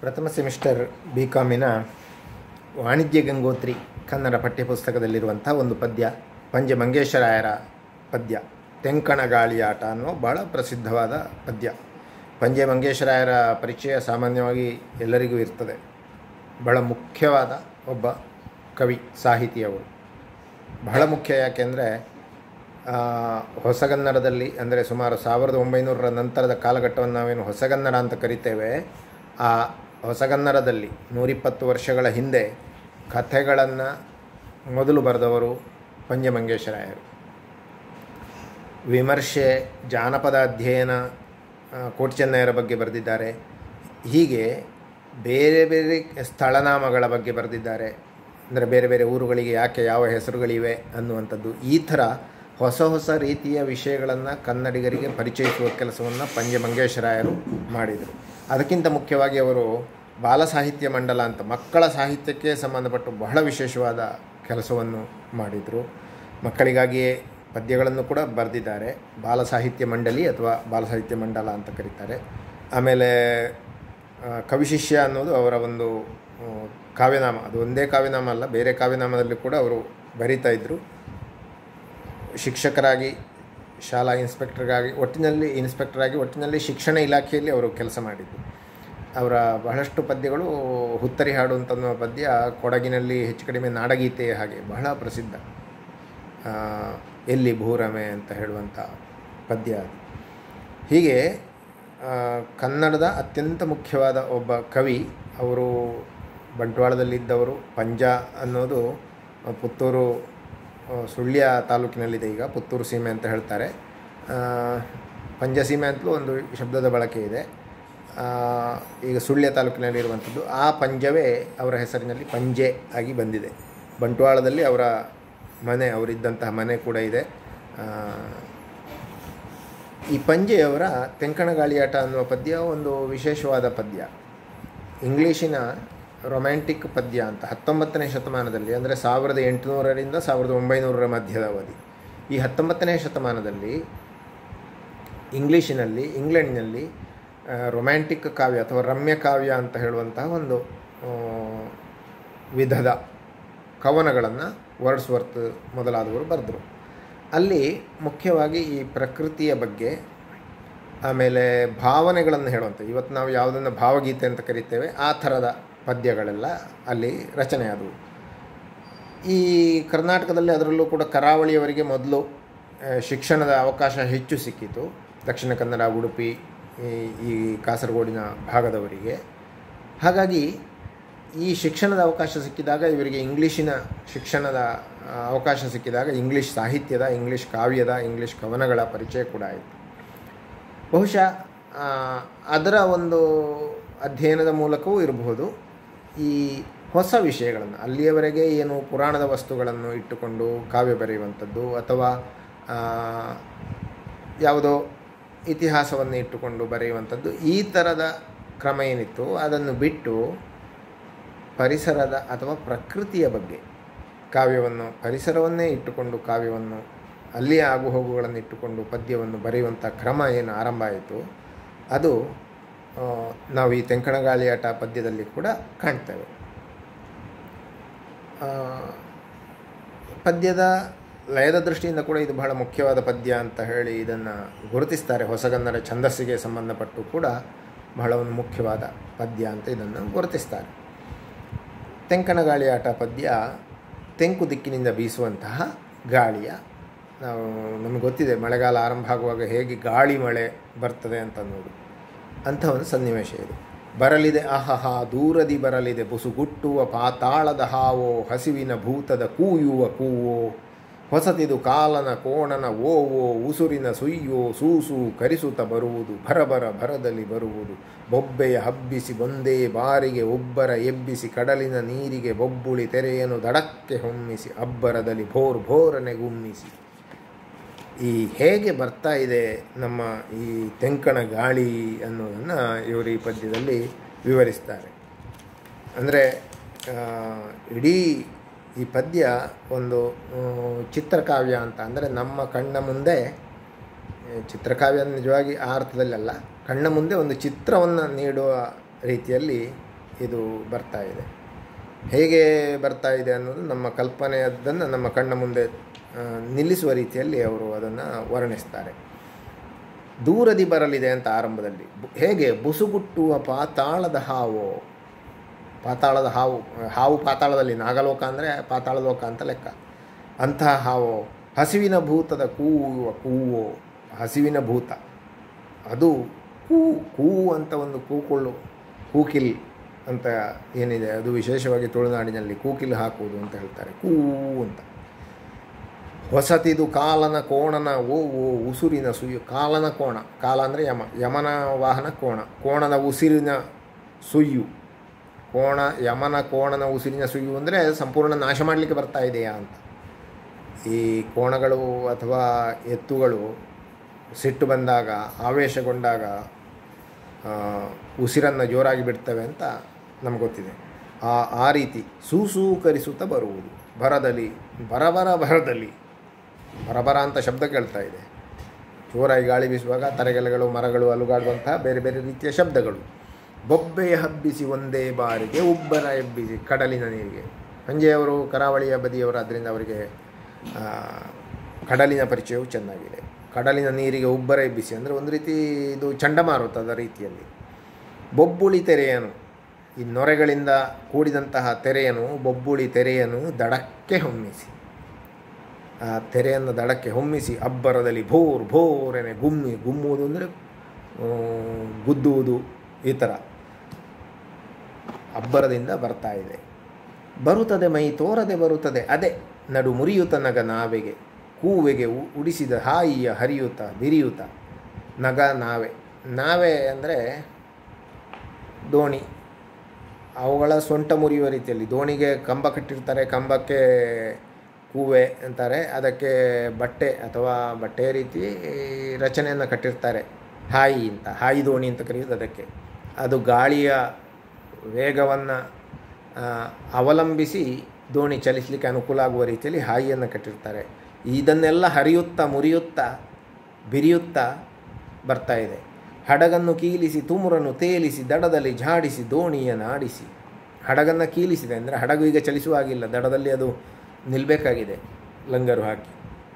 ಪ್ರಥಮ semester B ಕಾಮಿನ ವಾಣಿಜ್ಯ ಗಂಗೋತ್ರಿ ಕನ್ನಡ ಪಠ್ಯಪುಸ್ತಕದಲ್ಲಿರುವಂಥ ಒಂದು ಪದ್ಯ ಪಂಜ ಮಂಗೇಶರಾಯರ ಪದ್ಯ ತೆಂಕಣ ಗಾಳಿಯಾಟ ಅನ್ನೋ ಬಹಳ ಪ್ರಸಿದ್ಧವಾದ ಪದ್ಯ ಪಂಜೆ ಮಂಗೇಶರಾಯರ ಪರಿಚಯ ಸಾಮಾನ್ಯವಾಗಿ ಎಲ್ಲರಿಗೂ ಇರ್ತದೆ ಬಹಳ ಮುಖ್ಯವಾದ ಒಬ್ಬ ಕವಿ ಸಾಹಿತಿಯವರು ಬಹಳ ಮುಖ್ಯ ಯಾಕೆಂದರೆ ಹೊಸಗನ್ನಡದಲ್ಲಿ ಅಂದರೆ ಸುಮಾರು ಸಾವಿರದ ಒಂಬೈನೂರರ ನಂತರದ ಕಾಲಘಟ್ಟವನ್ನು ನಾವೇನು ಹೊಸಗನ್ನಡ ಅಂತ ಕರಿತೇವೆ ಆ ಹೊಸಗನ್ನಡದಲ್ಲಿ ನೂರಿಪ್ಪತ್ತು ವರ್ಷಗಳ ಹಿಂದೆ ಕಥೆಗಳನ್ನು ಮೊದಲು ಬರೆದವರು ಪಂಜಮಂಗೇಶರಾಯರು ವಿಮರ್ಶೆ ಜಾನಪದ ಅಧ್ಯಯನ ಕೋಟಿ ಚೆನ್ನಯ್ಯರ ಬಗ್ಗೆ ಬರೆದಿದ್ದಾರೆ ಹೀಗೆ ಬೇರೆ ಬೇರೆ ಸ್ಥಳನಾಮಗಳ ಬಗ್ಗೆ ಬರೆದಿದ್ದಾರೆ ಅಂದರೆ ಬೇರೆ ಬೇರೆ ಊರುಗಳಿಗೆ ಯಾಕೆ ಯಾವ ಹೆಸರುಗಳಿವೆ ಅನ್ನುವಂಥದ್ದು ಈ ಥರ ಹೊಸ ಹೊಸ ರೀತಿಯ ವಿಷಯಗಳನ್ನು ಕನ್ನಡಿಗರಿಗೆ ಪರಿಚಯಿಸುವ ಕೆಲಸವನ್ನು ಪಂಜೆ ಮಂಗೇಶರಾಯರು ಮಾಡಿದರು ಅದಕ್ಕಿಂತ ಮುಖ್ಯವಾಗಿ ಅವರು ಬಾಲ ಸಾಹಿತ್ಯ ಮಂಡಲ ಅಂತ ಮಕ್ಕಳ ಸಾಹಿತ್ಯಕ್ಕೆ ಸಂಬಂಧಪಟ್ಟು ಬಹಳ ವಿಶೇಷವಾದ ಕೆಲಸವನ್ನು ಮಾಡಿದರು ಮಕ್ಕಳಿಗಾಗಿಯೇ ಪದ್ಯಗಳನ್ನು ಕೂಡ ಬರೆದಿದ್ದಾರೆ ಬಾಲ ಸಾಹಿತ್ಯ ಮಂಡಳಿ ಅಥವಾ ಬಾಲ ಸಾಹಿತ್ಯ ಮಂಡಲ ಅಂತ ಕರೀತಾರೆ ಆಮೇಲೆ ಕವಿಶಿಷ್ಯ ಅನ್ನೋದು ಅವರ ಒಂದು ಕಾವ್ಯನಾಮ ಅದು ಒಂದೇ ಕಾವ್ಯನಾಮ ಅಲ್ಲ ಬೇರೆ ಕಾವ್ಯನಾಮದಲ್ಲಿ ಕೂಡ ಅವರು ಬರೀತಾ ಇದ್ದರು ಶಿಕ್ಷಕರಾಗಿ ಶಾಲಾ ಇನ್ಸ್ಪೆಕ್ಟರ್ಗಾಗಿ ಒಟ್ಟಿನಲ್ಲಿ ಇನ್ಸ್ಪೆಕ್ಟರಾಗಿ ಒಟ್ಟಿನಲ್ಲಿ ಶಿಕ್ಷಣ ಇಲಾಖೆಯಲ್ಲಿ ಅವರು ಕೆಲಸ ಮಾಡಿದ್ದು ಅವರ ಬಹಳಷ್ಟು ಪದ್ಯಗಳು ಹುತ್ತರಿ ಹಾಡು ಅಂತನ್ನುವ ಪದ್ಯ ಕೊಡಗಿನಲ್ಲಿ ಹೆಚ್ಚು ಕಡಿಮೆ ನಾಡಗೀತೆ ಹಾಗೆ ಬಹಳ ಪ್ರಸಿದ್ಧ ಎಲ್ಲಿ ಭೂರಮೆ ಅಂತ ಹೇಳುವಂಥ ಪದ್ಯ ಹೀಗೆ ಕನ್ನಡದ ಅತ್ಯಂತ ಮುಖ್ಯವಾದ ಒಬ್ಬ ಕವಿ ಅವರು ಬಂಟ್ವಾಳದಲ್ಲಿದ್ದವರು ಪಂಜ ಅನ್ನೋದು ಪುತ್ತೂರು ಸುಳ್ಯ ತಾಲೂಕಿನಲ್ಲಿದೆ ಈಗ ಪುತ್ತೂರು ಸೀಮೆ ಅಂತ ಹೇಳ್ತಾರೆ ಪಂಜ ಸೀಮೆ ಅಂತಲೂ ಒಂದು ಶಬ್ದದ ಬಳಕೆ ಇದೆ ಈಗ ಸುಳ್ಯ ತಾಲೂಕಿನಲ್ಲಿರುವಂಥದ್ದು ಆ ಪಂಜವೇ ಅವರ ಹೆಸರಿನಲ್ಲಿ ಪಂಜೆ ಆಗಿ ಬಂದಿದೆ ಬಂಟ್ವಾಳದಲ್ಲಿ ಅವರ ಮನೆ ಅವರಿದ್ದಂತಹ ಮನೆ ಕೂಡ ಇದೆ ಈ ಪಂಜೆಯವರ ತೆಂಕಣಗಾಳಿಯಾಟ ಅನ್ನುವ ಪದ್ಯ ಒಂದು ವಿಶೇಷವಾದ ಪದ್ಯ ಇಂಗ್ಲೀಷಿನ ರೊಮ್ಯಾಂಟಿಕ್ ಪದ್ಯ ಅಂತ ಹತ್ತೊಂಬತ್ತನೇ ಶತಮಾನದಲ್ಲಿ ಅಂದರೆ ಸಾವಿರದ ಎಂಟುನೂರರಿಂದ ಸಾವಿರದ ಒಂಬೈನೂರರ ಮಧ್ಯದ ಅವಧಿ ಈ ಹತ್ತೊಂಬತ್ತನೇ ಶತಮಾನದಲ್ಲಿ ಇಂಗ್ಲೀಷಿನಲ್ಲಿ ಇಂಗ್ಲೆಂಡ್ನಲ್ಲಿ ರೊಮ್ಯಾಂಟಿಕ್ ಕಾವ್ಯ ಅಥವಾ ರಮ್ಯ ಕಾವ್ಯ ಅಂತ ಹೇಳುವಂತಹ ಒಂದು ವಿಧದ ಕವನಗಳನ್ನು ವರ್ಡ್ಸ್ವರ್ತ್ ಮೊದಲಾದವರು ಬರೆದರು ಅಲ್ಲಿ ಮುಖ್ಯವಾಗಿ ಈ ಪ್ರಕೃತಿಯ ಬಗ್ಗೆ ಆಮೇಲೆ ಭಾವನೆಗಳನ್ನು ಹೇಳುವಂಥ ಇವತ್ತು ನಾವು ಯಾವುದನ್ನು ಭಾವಗೀತೆ ಅಂತ ಕರಿತೇವೆ ಆ ಥರದ ಪದ್ಯಗಳೆಲ್ಲ ಅಲ್ಲಿ ರಚನೆ ಆದವು ಈ ಕರ್ನಾಟಕದಲ್ಲಿ ಅದರಲ್ಲೂ ಕೂಡ ಕರಾವಳಿಯವರಿಗೆ ಮೊದಲು ಶಿಕ್ಷಣದ ಅವಕಾಶ ಹೆಚ್ಚು ಸಿಕ್ಕಿತು ದಕ್ಷಿಣ ಕನ್ನಡ ಉಡುಪಿ ಈ ಕಾಸರಗೋಡಿನ ಭಾಗದವರಿಗೆ ಹಾಗಾಗಿ ಈ ಶಿಕ್ಷಣದ ಅವಕಾಶ ಸಿಕ್ಕಿದಾಗ ಇವರಿಗೆ ಇಂಗ್ಲೀಷಿನ ಶಿಕ್ಷಣದ ಅವಕಾಶ ಸಿಕ್ಕಿದಾಗ ಇಂಗ್ಲೀಷ್ ಸಾಹಿತ್ಯದ ಇಂಗ್ಲೀಷ್ ಕಾವ್ಯದ ಇಂಗ್ಲೀಷ್ ಕವನಗಳ ಪರಿಚಯ ಕೂಡ ಆಯಿತು ಬಹುಶಃ ಅದರ ಒಂದು ಅಧ್ಯಯನದ ಮೂಲಕವೂ ಇರಬಹುದು ಈ ಹೊಸ ವಿಷಯಗಳನ್ನು ಅಲ್ಲಿಯವರೆಗೆ ಏನು ಪುರಾಣದ ವಸ್ತುಗಳನ್ನು ಇಟ್ಟುಕೊಂಡು ಕಾವ್ಯ ಬರೆಯುವಂಥದ್ದು ಅಥವಾ ಯಾವುದೋ ಇತಿಹಾಸವನ್ನು ಇಟ್ಟುಕೊಂಡು ಬರೆಯುವಂಥದ್ದು ಈ ಥರದ ಕ್ರಮ ಏನಿತ್ತು ಅದನ್ನು ಬಿಟ್ಟು ಪರಿಸರದ ಅಥವಾ ಪ್ರಕೃತಿಯ ಬಗ್ಗೆ ಕಾವ್ಯವನ್ನು ಪರಿಸರವನ್ನೇ ಇಟ್ಟುಕೊಂಡು ಕಾವ್ಯವನ್ನು ಅಲ್ಲಿಯ ಆಗುಹೋಗುಗಳನ್ನು ಇಟ್ಟುಕೊಂಡು ಪದ್ಯವನ್ನು ಬರೆಯುವಂಥ ಕ್ರಮ ಏನು ಆರಂಭ ಆಯಿತು ಅದು ನಾವು ಈ ತೆಂಕಣಗಾಳಿಯಾಟ ಪದ್ಯದಲ್ಲಿ ಕೂಡ ಕಾಣ್ತೇವೆ ಪದ್ಯದ ಲಯದ ದೃಷ್ಟಿಯಿಂದ ಕೂಡ ಇದು ಬಹಳ ಮುಖ್ಯವಾದ ಪದ್ಯ ಅಂತ ಹೇಳಿ ಇದನ್ನು ಗುರುತಿಸ್ತಾರೆ ಹೊಸಗನ್ನಡ ಛಂದಸ್ಸಿಗೆ ಸಂಬಂಧಪಟ್ಟು ಕೂಡ ಬಹಳ ಒಂದು ಮುಖ್ಯವಾದ ಪದ್ಯ ಅಂತ ಇದನ್ನು ಗುರುತಿಸ್ತಾರೆ ತೆಂಕಣಗಾಳಿಯಾಟ ಪದ್ಯ ತೆಂಕು ದಿಕ್ಕಿನಿಂದ ಬೀಸುವಂತಹ ಗಾಳಿಯ ನಾವು ನಮಗೆ ಗೊತ್ತಿದೆ ಮಳೆಗಾಲ ಆರಂಭ ಆಗುವಾಗ ಹೇಗೆ ಗಾಳಿ ಮಳೆ ಬರ್ತದೆ ಅಂತ ಅನ್ನೋದು ಅಂಥ ಒಂದು ಸನ್ನಿವೇಶ ಇದು ಬರಲಿದೆ ಅಹಹ ದೂರದಿ ಬರಲಿದೆ ಬುಸುಗುಟ್ಟುವ ಪಾತಾಳದ ಹಾವೋ ಹಸಿವಿನ ಭೂತದ ಕೂಯುವ ಕೂವೋ ಹೊಸತಿದು ಕಾಲನ ಕೋಣನ ಓವೋ ಉಸುರಿನ ಸುಯ್ಯೋ ಸೂಸು ಕರಿಸುತ್ತ ಬರುವುದು ಭರಬರ ಭರದಲ್ಲಿ ಬರುವುದು ಬೊಬ್ಬೆಯ ಹಬ್ಬಿಸಿ ಒಂದೇ ಬಾರಿಗೆ ಒಬ್ಬರ ಎಬ್ಬಿಸಿ ಕಡಲಿನ ನೀರಿಗೆ ಬೊಬ್ಬುಳಿ ತೆರೆಯನ್ನು ದಡಕ್ಕೆ ಹೊಮ್ಮಿಸಿ ಅಬ್ಬರದಲ್ಲಿ ಭೋರ್ ಭೋರನೆ ಗುಮ್ಮಿಸಿ ಈ ಹೇಗೆ ಬರ್ತಾ ಇದೆ ನಮ್ಮ ಈ ತೆಂಕಣ ಗಾಳಿ ಅನ್ನೋದನ್ನು ಇವರು ಈ ಪದ್ಯದಲ್ಲಿ ವಿವರಿಸ್ತಾರೆ ಅಂದರೆ ಇಡೀ ಈ ಪದ್ಯ ಒಂದು ಚಿತ್ರಕಾವ್ಯ ಅಂತ ಅಂದರೆ ನಮ್ಮ ಕಣ್ಣ ಮುಂದೆ ಚಿತ್ರಕಾವ್ಯ ನಿಜವಾಗಿ ಆ ಅರ್ಥದಲ್ಲಲ್ಲ ಕಣ್ಣ ಮುಂದೆ ಒಂದು ಚಿತ್ರವನ್ನು ನೀಡುವ ರೀತಿಯಲ್ಲಿ ಇದು ಬರ್ತಾ ಇದೆ ಹೇಗೆ ಬರ್ತಾ ಇದೆ ಅನ್ನೋದು ನಮ್ಮ ಕಲ್ಪನೆಯದನ್ನು ನಮ್ಮ ಕಣ್ಣ ಮುಂದೆ ಆ, ನಿಲ್ಲಿಸುವ ರೀತಿಯಲ್ಲಿ ಅವರು ಅದನ್ನು ವರ್ಣಿಸ್ತಾರೆ ದೂರದಿ ಬರಲಿದೆ ಅಂತ ಆರಂಭದಲ್ಲಿ ಬು- ಹೇಗೆ ಬುಸುಗುಟ್ಟುವ ಪಾತಾಳದ ಹಾವು ಪಾತಾಳದ ಹಾವು ಹಾವು ಪಾತಾಳದಲ್ಲಿ ನಾಗಲೋಕ ಅಂದರೆ ಪಾತಾಳ ಲೋಕ ಅಂತ ಲೆಕ್ಕ ಅಂತಹ ಹಾವು ಹಸಿವಿನ ಭೂತದ ಕೂಗುವ ಕೂವು ಹಸಿವಿನ ಭೂತ ಅದು ಕೂ ಕೂವು ಅಂತ ಒಂದು ಕೂಕೊಳ್ಳು ಕೂಕಿಲ್ ಅಂತ ಏನಿದೆ ಅದು ವಿಶೇಷವಾಗಿ ತುಳುನಾಡಿನಲ್ಲಿ ಕೂಕಿಲ್ ಹಾಕುವುದು ಅಂತ ಹೇಳ್ತಾರೆ ಕೂ ಅಂತ ಹೊಸತಿದು ಕಾಲನ ಕೋಣನ ಓ ಓ ಉಸುರಿನ ಸುಯ್ಯು ಕಾಲನ ಕೋಣ ಕಾಲ ಅಂದರೆ ಯಮ ಯಮನ ವಾಹನ ಕೋಣ ಕೋಣನ ಉಸಿರಿನ ಸುಯ್ಯು ಕೋಣ ಯಮನ ಕೋಣನ ಉಸಿರಿನ ಸುಯ್ಯು ಅಂದರೆ ಸಂಪೂರ್ಣ ನಾಶ ಮಾಡಲಿಕ್ಕೆ ಬರ್ತಾ ಇದೆಯಾ ಅಂತ ಈ ಕೋಣಗಳು ಅಥವಾ ಎತ್ತುಗಳು ಸಿಟ್ಟು ಬಂದಾಗ ಆವೇಶಗೊಂಡಾಗ ಆ, ಉಸಿರನ್ನು ಜೋರಾಗಿ ಬಿಡ್ತವೆ ಅಂತ ನಮ್ಗೆ ಗೊತ್ತಿದೆ ಆ ಆ ರೀತಿ ಸೂಸೂಕರಿಸುತ್ತಾ ಬರುವುದು ಭರದಲ್ಲಿ ಬರಬರ ಭರದಲ್ಲಿ ಬರಬರ ಅಂತ ಶಬ್ದ ಕೇಳ್ತಾ ಇದೆ ಜೋರಾಗಿ ಗಾಳಿ ಬೀಸುವಾಗ ತರೆಗೆಲೆಗಳು ಮರಗಳು ಅಲುಗಾಡುವಂತಹ ಬೇರೆ ಬೇರೆ ರೀತಿಯ ಶಬ್ದಗಳು ಬೊಬ್ಬೆಯ ಹಬ್ಬಿಸಿ ಒಂದೇ ಬಾರಿಗೆ ಉಬ್ಬರ ಎಬ್ಬಿಸಿ ಕಡಲಿನ ನೀರಿಗೆ ಸಂಜೆಯವರು ಕರಾವಳಿಯ ಬದಿಯವರಾದ್ದರಿಂದ ಅವರಿಗೆ ಆ, ಕಡಲಿನ ಪರಿಚಯವು ಚೆನ್ನಾಗಿದೆ ಕಡಲಿನ ನೀರಿಗೆ ಉಬ್ಬರ ಎಬ್ಬಿಸಿ ಅಂದರೆ ಒಂದು ರೀತಿ ಇದು ಚಂಡಮಾರುತದ ರೀತಿಯಲ್ಲಿ ಬೊಬ್ಬುಳಿ ತೆರೆಯನು ಈ ನೊರೆಗಳಿಂದ ಕೂಡಿದಂತಹ ತೆರೆಯನು ಬೊಬ್ಬುಳಿ ತೆರೆಯನು ದಡಕ್ಕೆ ಹೊಮ್ಮಿಸಿ ಆ ತೆರೆಯನ್ನು ದಡಕ್ಕೆ ಹೊಮ್ಮಿಸಿ ಅಬ್ಬರದಲ್ಲಿ ಭೋರ್ ಭೋರೆನೆ ಗುಮ್ಮಿ ಗುಮ್ಮುವುದು ಅಂದರೆ ಗುದ್ದುವುದು ಈ ಥರ ಅಬ್ಬರದಿಂದ ಬರ್ತಾ ಇದೆ ಬರುತ್ತದೆ ಮೈ ತೋರದೆ ಬರುತ್ತದೆ ಅದೇ ನಡು ಮುರಿಯುತ ನಗ ನಾವೆಗೆ ಕೂವೆಗೆ ಉ- ಉಡಿಸಿದ ಹಾಯಿಯ ಹರಿಯುತ ಬಿರಿಯುತ ನಗ ನಾವೆ ನಾವೆ ಅಂದರೆ ದೋಣಿ ಅವುಗಳ ಸೊಂಟ ಮುರಿಯುವ ರೀತಿಯಲ್ಲಿ ದೋಣಿಗೆ ಕಂಬ ಕಟ್ಟಿರ್ತಾರೆ ಕಂಬಕ್ಕೆ ಕೂವೆ ಅಂತಾರೆ ಅದಕ್ಕೆ ಬಟ್ಟೆ ಅಥವಾ ಬಟ್ಟೆ ರೀತಿ ರಚನೆಯನ್ನು ಕಟ್ಟಿರ್ತಾರೆ ಹಾಯಿ ಅಂತ ಹಾಯಿ ದೋಣಿ ಅಂತ ಕರೆಯೋದು ಅದಕ್ಕೆ ಅದು ಗಾಳಿಯ ವೇಗವನ್ನು ಅವಲಂಬಿಸಿ ದೋಣಿ ಚಲಿಸಲಿಕ್ಕೆ ಅನುಕೂಲ ಆಗುವ ರೀತಿಯಲ್ಲಿ ಹಾಯಿಯನ್ನು ಕಟ್ಟಿರ್ತಾರೆ ಇದನ್ನೆಲ್ಲ ಹರಿಯುತ್ತಾ ಮುರಿಯುತ್ತಾ ಬಿರಿಯುತ್ತಾ ಬರ್ತಾ ಇದೆ ಹಡಗನ್ನು ಕೀಲಿಸಿ ತುಮುರನ್ನು ತೇಲಿಸಿ ದಡದಲ್ಲಿ ಝಾಡಿಸಿ ದೋಣಿಯ ನಾಡಿಸಿ ಹಡಗನ್ನು ಕೀಲಿಸಿದೆ ಅಂದರೆ ಹಡಗು ಈಗ ಚಲಿಸುವ ಹಾಗಿಲ್ಲ ದಡದಲ್ಲಿ ಅದು ನಿಲ್ಲಬೇಕಾಗಿದೆ ಲಂಗರು ಹಾಕಿ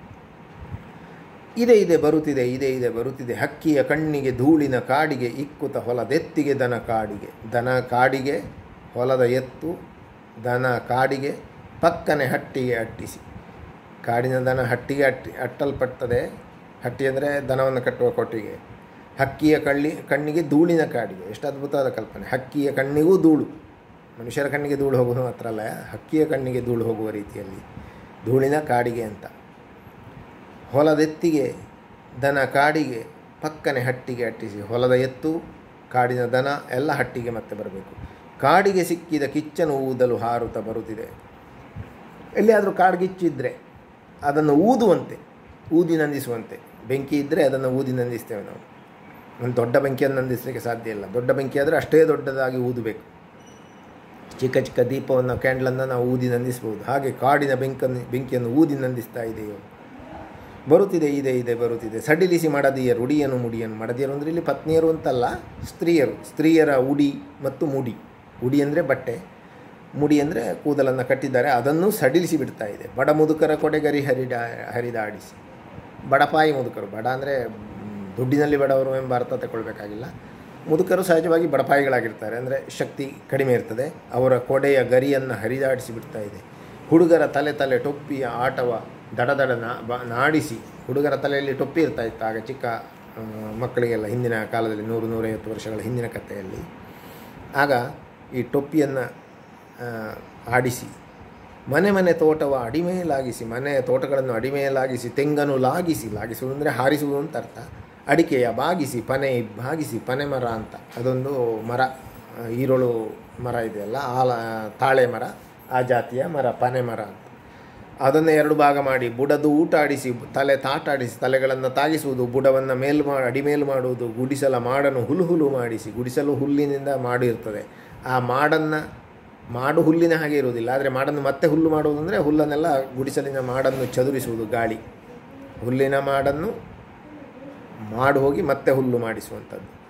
ಇದೆ ಇದೆ ಬರುತ್ತಿದೆ ಇದೆ ಇದೆ ಬರುತ್ತಿದೆ ಹಕ್ಕಿಯ ಕಣ್ಣಿಗೆ ಧೂಳಿನ ಕಾಡಿಗೆ ಇಕ್ಕುತ ಹೊಲದೆತ್ತಿಗೆ ದನ ಕಾಡಿಗೆ ದನ ಕಾಡಿಗೆ ಹೊಲದ ಎತ್ತು ದನ ಕಾಡಿಗೆ ಪಕ್ಕನೆ ಹಟ್ಟಿಗೆ ಅಟ್ಟಿಸಿ ಕಾಡಿನ ದನ ಹಟ್ಟಿಗೆ ಅಟ್ಟಿ ಅಟ್ಟಲ್ಪಡ್ತದೆ ಹಟ್ಟಿ ಅಂದರೆ ದನವನ್ನು ಕಟ್ಟುವ ಕೊಟ್ಟಿಗೆ ಹಕ್ಕಿಯ ಕಳ್ಳಿ ಕಣ್ಣಿಗೆ ಧೂಳಿನ ಕಾಡಿಗೆ ಎಷ್ಟು ಅದ್ಭುತವಾದ ಕಲ್ಪನೆ ಹಕ್ಕಿಯ ಕಣ್ಣಿಗೂ ಧೂಳು ಮನುಷ್ಯರ ಕಣ್ಣಿಗೆ ಧೂಳು ಹೋಗೋದು ಮಾತ್ರ ಅಲ್ಲ ಹಕ್ಕಿಯ ಕಣ್ಣಿಗೆ ಧೂಳು ಹೋಗುವ ರೀತಿಯಲ್ಲಿ ಧೂಳಿನ ಕಾಡಿಗೆ ಅಂತ ಹೊಲದೆತ್ತಿಗೆ ದನ ಕಾಡಿಗೆ ಪಕ್ಕನೆ ಹಟ್ಟಿಗೆ ಅಟ್ಟಿಸಿ ಹೊಲದ ಎತ್ತು ಕಾಡಿನ ದನ ಎಲ್ಲ ಹಟ್ಟಿಗೆ ಮತ್ತೆ ಬರಬೇಕು ಕಾಡಿಗೆ ಸಿಕ್ಕಿದ ಕಿಚ್ಚನು ಊದಲು ಹಾರುತ್ತಾ ಬರುತ್ತಿದೆ ಎಲ್ಲಿಯಾದರೂ ಕಾಡ್ಗಿಚ್ಚಿದ್ರೆ ಅದನ್ನು ಊದುವಂತೆ ಊದಿ ನಂದಿಸುವಂತೆ ಬೆಂಕಿ ಇದ್ದರೆ ಅದನ್ನು ಊದಿ ನಂದಿಸ್ತೇವೆ ನಾವು ಒಂದು ದೊಡ್ಡ ಬೆಂಕಿಯನ್ನು ನಂದಿಸಲಿಕ್ಕೆ ಸಾಧ್ಯ ಇಲ್ಲ ದೊಡ್ಡ ಬೆಂಕಿ ಆದರೆ ಅಷ್ಟೇ ದೊಡ್ಡದಾಗಿ ಊದಬೇಕು ಚಿಕ್ಕ ಚಿಕ್ಕ ದೀಪವನ್ನು ಕ್ಯಾಂಡ್ಲನ್ನು ನಾವು ಊದಿ ನಂದಿಸ್ಬೋದು ಹಾಗೆ ಕಾಡಿನ ಬೆಂಕನ್ನು ಬೆಂಕಿಯನ್ನು ಊದಿ ನಂದಿಸ್ತಾ ಇದೆಯೋ ಬರುತ್ತಿದೆ ಇದೆ ಇದೆ ಬರುತ್ತಿದೆ ಸಡಿಲಿಸಿ ಮಡದಿಯರು ಉಡಿಯನು ಮುಡಿಯನು ಮಡದಿಯರು ಅಂದರೆ ಇಲ್ಲಿ ಪತ್ನಿಯರು ಅಂತಲ್ಲ ಸ್ತ್ರೀಯರು ಸ್ತ್ರೀಯರ ಉಡಿ ಮತ್ತು ಮುಡಿ ಉಡಿ ಅಂದರೆ ಬಟ್ಟೆ ಮುಡಿ ಅಂದರೆ ಕೂದಲನ್ನು ಕಟ್ಟಿದ್ದಾರೆ ಅದನ್ನು ಸಡಿಲಿಸಿ ಬಿಡ್ತಾ ಇದೆ ಬಡ ಮುದುಕರ ಕೊಡೆಗರಿ ಹರಿಡಾ ಹರಿದಾಡಿಸಿ ಬಡಪಾಯಿ ಮುದುಕರು ಬಡ ಅಂದರೆ ದುಡ್ಡಿನಲ್ಲಿ ಬಡವರು ಎಂಬ ಅರ್ಥ ತಗೊಳ್ಬೇಕಾಗಿಲ್ಲ ಮುದುಕರು ಸಹಜವಾಗಿ ಬಡಪಾಯಿಗಳಾಗಿರ್ತಾರೆ ಅಂದರೆ ಶಕ್ತಿ ಕಡಿಮೆ ಇರ್ತದೆ ಅವರ ಕೊಡೆಯ ಗರಿಯನ್ನು ಹರಿದಾಡಿಸಿ ಬಿಡ್ತಾ ಇದೆ ಹುಡುಗರ ತಲೆ ತಲೆ ಟೊಪ್ಪಿಯ ಆಟವ ದಡದಡ ನಾ ಬ ನಾಡಿಸಿ ಹುಡುಗರ ತಲೆಯಲ್ಲಿ ಟೊಪ್ಪಿ ಇರ್ತಾ ಇತ್ತು ಆಗ ಚಿಕ್ಕ ಆ, ಮಕ್ಕಳಿಗೆಲ್ಲ ಹಿಂದಿನ ಕಾಲದಲ್ಲಿ ನೂರು ನೂರೈವತ್ತು ವರ್ಷಗಳ ಹಿಂದಿನ ಕಥೆಯಲ್ಲಿ ಆಗ ಈ ಟೊಪ್ಪಿಯನ್ನು ಆಡಿಸಿ ಮನೆ ಮನೆ ತೋಟವ ಅಡಿಮೆಯಲಾಗಿಸಿ ಮನೆಯ ತೋಟಗಳನ್ನು ಅಡಿಮೆಯಲಾಗಿಸಿ ತೆಂಗನ್ನು ಲಾಗಿಸಿ ಲಾಗಿಸುವುದು ಅಂದರೆ ಹಾರಿಸುವುದು ಅಂತ ಅರ್ಥ ಅಡಿಕೆಯ ಬಾಗಿಸಿ ಪನೆ ಬಾಗಿಸಿ ಪನೆ ಮರ ಅಂತ ಅದೊಂದು ಮರ ಆ, ಈರೋಳು ಮರ ಇದೆಯಲ್ಲ ಆಲ ತಾಳೆ ಮರ ಆ ಜಾತಿಯ ಮರ ಪನೆ ಮರ ಅಂತ ಅದನ್ನು ಎರಡು ಭಾಗ ಮಾಡಿ ಬುಡದು ಊಟ ಆಡಿಸಿ ತಲೆ ತಾಟಾಡಿಸಿ ತಲೆಗಳನ್ನು ತಾಗಿಸುವುದು ಬುಡವನ್ನು ಮೇಲು ಮಾಡಿ ಅಡಿಮೇಲು ಮಾಡುವುದು ಗುಡಿಸಲ ಮಾಡನ್ನು ಹುಲು ಹುಲು ಮಾಡಿಸಿ ಗುಡಿಸಲು ಹುಲ್ಲಿನಿಂದ ಮಾಡಿರ್ತದೆ ಆ ಮಾಡನ್ನು ಮಾಡು ಹುಲ್ಲಿನ ಹಾಗೆ ಇರುವುದಿಲ್ಲ ಆದರೆ ಮಾಡನ್ನು ಮತ್ತೆ ಹುಲ್ಲು ಮಾಡುವುದು ಅಂದರೆ ಹುಲ್ಲನ್ನೆಲ್ಲ ಗುಡಿಸಲಿನ ಮಾಡನ್ನು ಚದುರಿಸುವುದು ಗಾಳಿ ಹುಲ್ಲಿನ ಮಾಡನ್ನು ಮಾಡು ಹೋಗಿ ಮತ್ತೆ ಹುಲ್ಲು ಮಾಡಿಸುವಂಥದ್ದು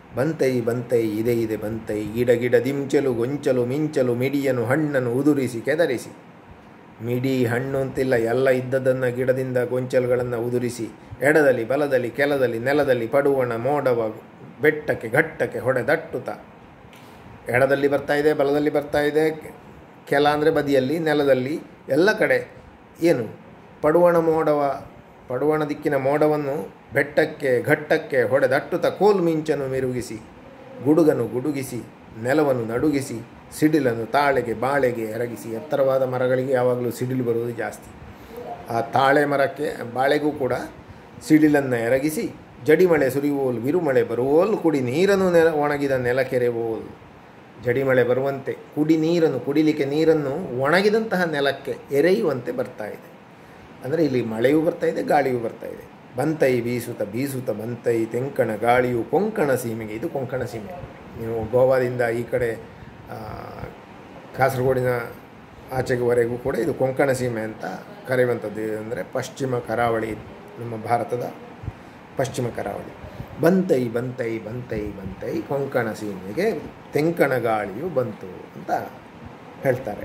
ಬಂತೈ ಬಂತೈ ಇದೆ ಇದೆ ಬಂತೈ ಗಿಡ ಗಿಡ ದಿಂಚಲು ಗೊಂಚಲು ಮಿಂಚಲು ಮಿಡಿಯನು ಹಣ್ಣನ್ನು ಉದುರಿಸಿ ಕೆದರಿಸಿ ಮಿಡಿ ಹಣ್ಣು ಅಂತಿಲ್ಲ ಎಲ್ಲ ಇದ್ದದನ್ನು ಗಿಡದಿಂದ ಗೊಂಚಲುಗಳನ್ನು ಉದುರಿಸಿ ಎಡದಲ್ಲಿ ಬಲದಲ್ಲಿ ಕೆಲದಲ್ಲಿ ನೆಲದಲ್ಲಿ ಪಡುವಣ ಮೋಡವ ಬೆಟ್ಟಕ್ಕೆ ಘಟ್ಟಕ್ಕೆ ಹೊಡೆದಟ್ಟುತ್ತ ಎಡದಲ್ಲಿ ಬರ್ತಾ ಇದೆ ಬಲದಲ್ಲಿ ಬರ್ತಾ ಇದೆ ಕೆಲ ಅಂದರೆ ಬದಿಯಲ್ಲಿ ನೆಲದಲ್ಲಿ ಎಲ್ಲ ಕಡೆ ಏನು ಪಡುವಣ ಮೋಡವ ಪಡುವಣ ದಿಕ್ಕಿನ ಮೋಡವನ್ನು ಬೆಟ್ಟಕ್ಕೆ ಘಟ್ಟಕ್ಕೆ ಹೊಡೆದಟ್ಟುತ್ತ ಕೋಲು ಮಿಂಚನ್ನು ಮಿರುಗಿಸಿ ಗುಡುಗನು ಗುಡುಗಿಸಿ ನೆಲವನ್ನು ನಡುಗಿಸಿ ಸಿಡಿಲನ್ನು ತಾಳೆಗೆ ಬಾಳೆಗೆ ಎರಗಿಸಿ ಎತ್ತರವಾದ ಮರಗಳಿಗೆ ಯಾವಾಗಲೂ ಸಿಡಿಲು ಬರುವುದು ಜಾಸ್ತಿ ಆ ತಾಳೆ ಮರಕ್ಕೆ ಬಾಳೆಗೂ ಕೂಡ ಸಿಡಿಲನ್ನು ಎರಗಿಸಿ ಜಡಿಮಳೆ ಸುರಿಯುವೋಲು ಬಿರುಮಳೆ ಬರುವೋಲು ಕುಡಿ ನೀರನ್ನು ನೆಲ ಒಣಗಿದ ನೆಲ ಕೆರೆಯುವೋಲು ಜಡಿಮಳೆ ಬರುವಂತೆ ಕುಡಿ ನೀರನ್ನು ಕುಡಿಲಿಕ್ಕೆ ನೀರನ್ನು ಒಣಗಿದಂತಹ ನೆಲಕ್ಕೆ ಎರೆಯುವಂತೆ ಬರ್ತಾ ಇದೆ ಅಂದರೆ ಇಲ್ಲಿ ಮಳೆಯೂ ಬರ್ತಾ ಇದೆ ಗಾಳಿಯೂ ಬರ್ತಾ ಇದೆ ಬಂತೈ ಬೀಸುತ್ತ ಬೀಸುತ್ತ ಬಂತೈ ತೆಂಕಣ ಗಾಳಿಯು ಕೊಂಕಣ ಸೀಮೆಗೆ ಇದು ಕೊಂಕಣ ಸೀಮೆ ನೀವು ಗೋವಾದಿಂದ ಈ ಕಡೆ ಆ, ಕಾಸರಗೋಡಿನ ಆಚೆವರೆಗೂ ಕೂಡ ಇದು ಕೊಂಕಣ ಸೀಮೆ ಅಂತ ಕರೆಯುವಂಥದ್ದು ಅಂದರೆ ಪಶ್ಚಿಮ ಕರಾವಳಿ ನಮ್ಮ ಭಾರತದ ಪಶ್ಚಿಮ ಕರಾವಳಿ ಬಂತೈ ಬಂತೈ ಬಂತೈ ಬಂತೈ ಕೊಂಕಣ ಸೀಮೆಗೆ ತೆಂಕಣ ಗಾಳಿಯು ಬಂತು ಅಂತ ಹೇಳ್ತಾರೆ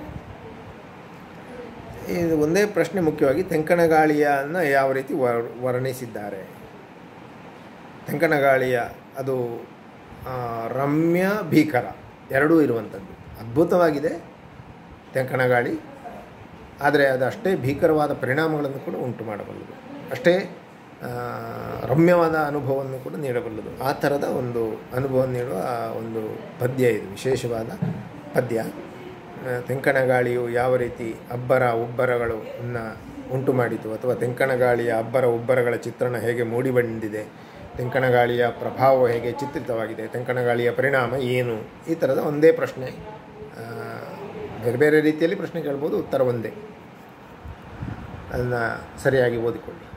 ಇದು ಒಂದೇ ಪ್ರಶ್ನೆ ಮುಖ್ಯವಾಗಿ ತೆಂಕಣ ಗಾಳಿಯನ್ನು ಯಾವ ರೀತಿ ವರ್ ವರ್ಣಿಸಿದ್ದಾರೆ ತೆಂಕಣ ಗಾಳಿಯ ಅದು ಆ, ರಮ್ಯ ಭೀಕರ ಎರಡೂ ಇರುವಂಥದ್ದು ಅದ್ಭುತವಾಗಿದೆ ತೆಂಕಣ ಗಾಳಿ ಆದರೆ ಅದು ಅಷ್ಟೇ ಭೀಕರವಾದ ಪರಿಣಾಮಗಳನ್ನು ಕೂಡ ಉಂಟು ಮಾಡಬಲ್ಲದು ಅಷ್ಟೇ ಆ, ರಮ್ಯವಾದ ಅನುಭವವನ್ನು ಕೂಡ ನೀಡಬಲ್ಲದು ಆ ಥರದ ಒಂದು ಅನುಭವ ನೀಡುವ ಒಂದು ಪದ್ಯ ಇದು ವಿಶೇಷವಾದ ಪದ್ಯ ಆ, ತೆಂಕಣ ಗಾಳಿಯು ಯಾವ ರೀತಿ ಅಬ್ಬರ ಉಬ್ಬರಗಳನ್ನು ಉಂಟು ಮಾಡಿತು ಅಥವಾ ತೆಂಕಣ ಗಾಳಿಯ ಅಬ್ಬರ ಉಬ್ಬರಗಳ ಚಿತ್ರಣ ಹೇಗೆ ಮೂಡಿಬಂದಿದೆ ತೆಂಕಣ ಗಾಳಿಯ ಪ್ರಭಾವ ಹೇಗೆ ಚಿತ್ರಿತವಾಗಿದೆ ತೆಂಕಣ ಗಾಳಿಯ ಪರಿಣಾಮ ಏನು ಈ ಥರದ ಒಂದೇ ಪ್ರಶ್ನೆ ಆ, ಬೇರೆ ಬೇರೆ ರೀತಿಯಲ್ಲಿ ಪ್ರಶ್ನೆ ಕೇಳ್ಬೋದು ಉತ್ತರ ಒಂದೇ ಅದನ್ನು ಸರಿಯಾಗಿ ಓದಿಕೊಳ್ಳಿ